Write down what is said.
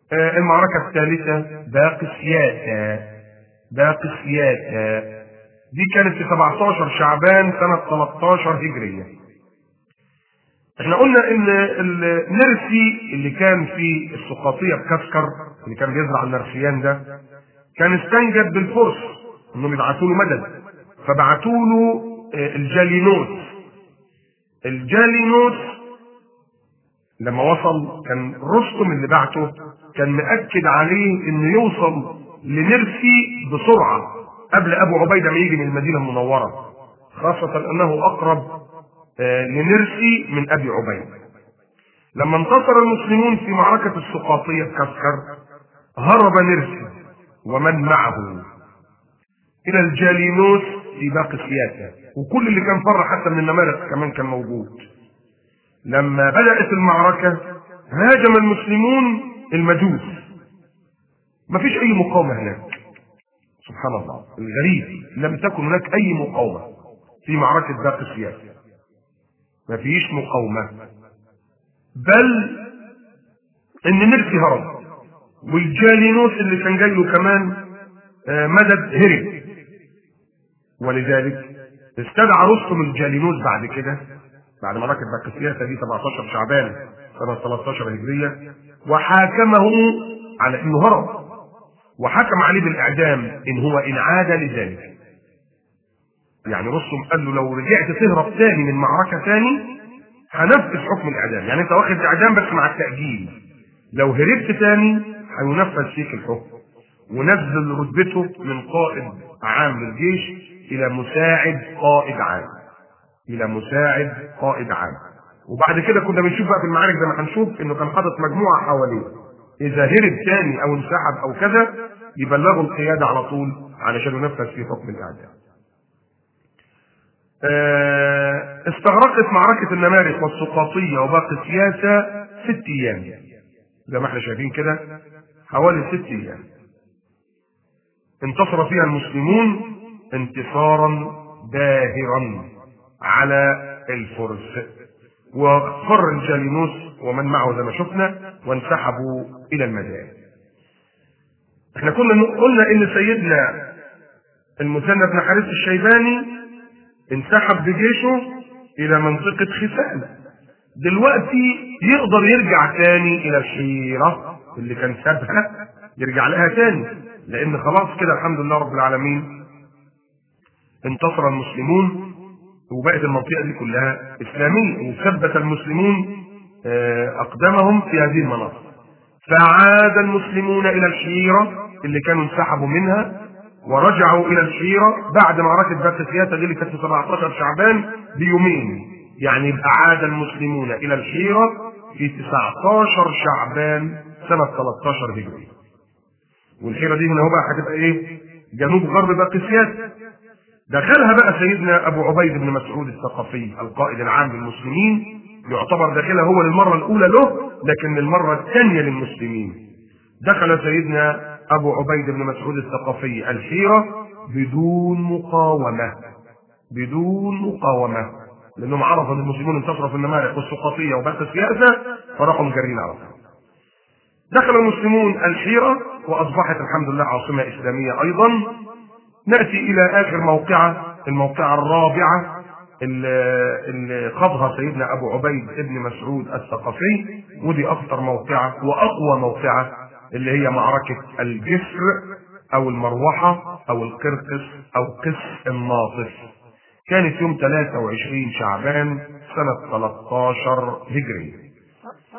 آه، المعركة الثالثة باقسياتا باقسياتا دي كانت في 17 شعبان سنة 13 هجرية احنا قلنا ان النرسي اللي كان في السقاطية بكسكر اللي كان بيزرع النرسيان ده كان استنجد بالفرس انهم يبعتوا له مدد فبعتوا له آه، الجالينوس الجالينوس لما وصل كان رستم اللي بعته كان مأكد عليه انه يوصل لنرسي بسرعة قبل ابو عبيدة ما يجي من المدينة المنورة خاصة انه اقرب آه، لنرسي من ابي عبيدة لما انتصر المسلمون في معركة السقاطية كسكر هرب نرسي ومن معه الى الجالينوس في باقي سياسة وكل اللي كان فر حتى من النمارق كمان كان موجود لما بدأت المعركة هاجم المسلمون المجوس مفيش أي مقاومة هناك سبحان الله الغريب لم تكن هناك أي مقاومة في معركة باقي السياسة مفيش مقاومة بل إن نرسي هرب والجالينوس اللي كان جاي له كمان آه، مدد هرب ولذلك استدعى رستم الجالينوس بعد كده بعد ما ركب باكسياسة دي 17 شعبان سنة 13 هجرية وحاكمه على انه هرب وحكم عليه بالاعدام ان هو ان عاد لذلك يعني رستم قال له لو رجعت تهرب تاني من معركة تاني هنفذ حكم الاعدام يعني انت واخد اعدام بس مع التأجيل لو هربت تاني هينفذ فيك الحكم ونزل رتبته من قائد عام للجيش الى مساعد قائد عام الى مساعد قائد عام وبعد كده كنا بنشوف بقى في المعارك زي ما هنشوف انه كان حاطط مجموعه حواليه اذا هرب تاني او انسحب او كذا يبلغوا القياده على طول علشان ينفذ في حكم الاعدام. آه، استغرقت معركه النمارق والسقاطيه وباقي السياسه ست ايام زي ما احنا شايفين كده حوالي ست ايام. انتصر فيها المسلمون انتصارا باهرا على الفرس وفر الجالينوس ومن معه زي ما شفنا وانسحبوا الى المدائن احنا كنا قلنا ان سيدنا المثنى بن حارث الشيباني انسحب بجيشه الى منطقة خسان دلوقتي يقدر يرجع تاني الى الحيرة اللي كان سابها يرجع لها تاني لان خلاص كده الحمد لله رب العالمين انتصر المسلمون وبقت المنطقة دي كلها إسلامية وثبت المسلمون آه، أقدامهم في هذه المناطق فعاد المسلمون إلى الحيرة اللي كانوا انسحبوا منها ورجعوا إلى الحيرة بعد معركة بات سياسة دي اللي كانت في 17 شعبان بيومين يعني يبقى عاد المسلمون إلى الحيرة في 19 شعبان سنة 13 هجري والحيرة دي هنا هو بقى هتبقى إيه؟ جنوب غرب باقي سياسة دخلها بقى سيدنا ابو عبيد بن مسعود الثقفي القائد العام للمسلمين يعتبر داخلها هو للمره الاولى له لكن للمره الثانيه للمسلمين دخل سيدنا ابو عبيد بن مسعود الثقفي الحيره بدون مقاومه بدون مقاومه لانهم عرفوا ان المسلمون انتصروا في النمارق والسقاطيه وبث السياسه فراحوا مجرين على طول دخل المسلمون الحيره واصبحت الحمد لله عاصمه اسلاميه ايضا ناتي الى اخر موقعه الموقعه الرابعه اللي اللي خاضها سيدنا ابو عبيد ابن مسعود الثقفي ودي اخطر موقعه واقوى موقعه اللي هي معركه الجسر او المروحه او القرقس او قس الناطف كانت يوم 23 شعبان سنه 13 هجريه